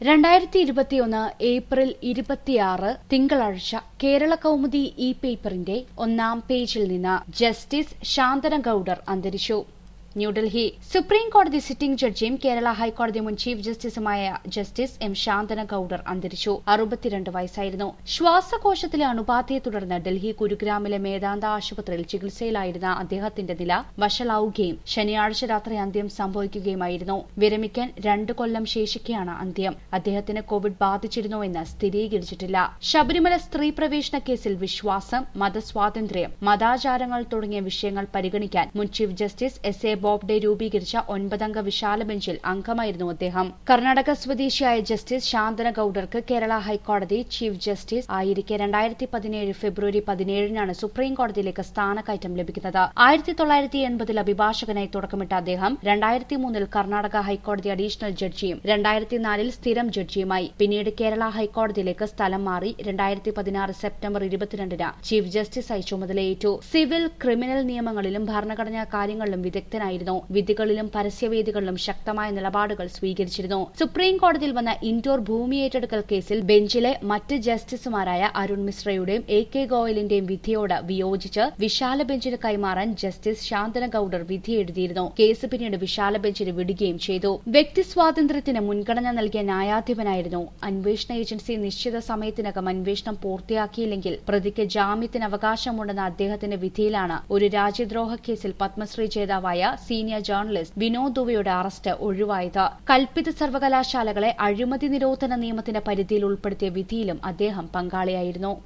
രണ്ടായിരത്തി ഇരുപത്തിയൊന്ന് ഏപ്രിൽ ഇരുപത്തിയാറ് തിങ്കളാഴ്ച കേരള കൗമുദി ഇ പേപ്പറിന്റെ ഒന്നാം പേജിൽ നിന്ന് ജസ്റ്റിസ് ശാന്തന ഗൌഡർ അന്തരിച്ചു ന്യൂഡൽഹി സുപ്രീം കോടതി സിറ്റിംഗ് ജഡ്ജിയും കേരള ഹൈക്കോടതി മുൻ ചീഫ് ജസ്റ്റിസുമായ ജസ്റ്റിസ് എം ശാന്തന ഗൌഡർ അന്തരിച്ചു അറുപത്തിരണ്ട് വയസ്സായിരുന്നു ശ്വാസകോശത്തിലെ അണുബാധയെ തുടർന്ന് ഡൽഹി ഗുരുഗ്രാമിലെ മേദാന്ത ആശുപത്രിയിൽ ചികിത്സയിലായിരുന്ന അദ്ദേഹത്തിന്റെ നില വഷളാവുകയും ശനിയാഴ്ച രാത്രി അന്ത്യം സംഭവിക്കുകയുമായിരുന്നു വിരമിക്കാൻ രണ്ടു കൊല്ലം ശേഷിക്കെയാണ് അന്ത്യം അദ്ദേഹത്തിന് കോവിഡ് ബാധിച്ചിരുന്നുവെന്ന് സ്ഥിരീകരിച്ചിട്ടില്ല ശബരിമല സ്ത്രീ പ്രവേശന കേസിൽ വിശ്വാസം മതസ്വാതന്ത്ര്യം മതാചാരങ്ങൾ തുടങ്ങിയ വിഷയങ്ങൾ പരിഗണിക്കാൻ മുൻ chief justice S A Bobde രൂപീകരിച്ച ഒൻപതംഗ വിശാല ബെഞ്ചിൽ അംഗമായിരുന്നു അദ്ദേഹം കർണാടക സ്വദേശിയായ ജസ്റ്റിസ് ശാന്തന ഗൌഡർക്ക് കേരള ഹൈക്കോടതി ചീഫ് ജസ്റ്റിസ് ആയിരിക്കെ രണ്ടായിരത്തി പതിനേഴ് ഫെബ്രുവരി പതിനേഴിനാണ് സുപ്രീം കോടതിയിലേക്ക് സ്ഥാനക്കയറ്റം ലഭിക്കുന്നത് ആയിരത്തി തൊള്ളായിരത്തി എൺപതിൽ അഭിഭാഷകനായി തുടക്കമിട്ട അദ്ദേഹം രണ്ടായിരത്തി മൂന്നിൽ കർണാടക ഹൈക്കോടതി അഡീഷണൽ ജഡ്ജിയും രണ്ടായിരത്തി നാലിൽ സ്ഥിരം ജഡ്ജിയുമായി പിന്നീട് കേരള ഹൈക്കോടതിയിലേക്ക് സ്ഥലം മാറി രണ്ടായിരത്തി പതിനാറ് സെപ്റ്റംബർ ഇരുപത്തിരണ്ടിന് ചീഫ് ജസ്റ്റിസായി ചുമതലയേറ്റു സിവിൽ ക്രിമിനൽ നിയമങ്ങളിലും ഭരണഘടനാ കാര്യങ്ങളിലും വിദഗ്ധനായിരുന്നു വിധികളിലും പരസ്യവേദികളിലും ശക്തമായ നിലപാടുകൾ സ്വീകരിച്ചിരുന്നു സുപ്രീം കോടതിയിൽ വന്ന ഇൻഡോർ ഭൂമി ഏറ്റെടുക്കൽ കേസിൽ ബെഞ്ചിലെ മറ്റ് ജസ്റ്റിസുമാരായ അരുൺ മിശ്രയുടെയും എ കെ ഗോയലിന്റെയും വിധിയോട് വിയോജിച്ച് വിശാല ബെഞ്ചിന് കൈമാറാൻ ജസ്റ്റിസ് ശാന്തന ഗൌഡർ വിധി എഴുതിയിരുന്നു കേസ് പിന്നീട് വിശാല ബെഞ്ചിന് വിടുകയും ചെയ്തു വ്യക്തി സ്വാതന്ത്ര്യത്തിന് മുൻഗണന നൽകിയ ന്യായാധിപനായിരുന്നു അന്വേഷണ ഏജൻസി നിശ്ചിത സമയത്തിനകം അന്വേഷണം പൂർത്തിയാക്കിയില്ലെങ്കിൽ പ്രതിക്ക് ജാമ്യത്തിന് അവകാശമുണ്ടെന്ന അദ്ദേഹത്തിന്റെ വിധിയിലാണ് ഒരു രാജ്യദ്രോഹ കേസിൽ പത്മശ്രീ ജേതാവായ സീനിയർ ജേർണലിസ്റ്റ് വിനോദ് ദുവയുടെ അറസ്റ്റ് ഒഴിവായത് കൽപ്പിത സർവകലാശാലകളെ അഴിമതി നിരോധന നിയമത്തിന്റെ പരിധിയിൽ ഉൾപ്പെടുത്തിയ വിധിയിലും അദ്ദേഹം പങ്കാളിയായിരുന്നു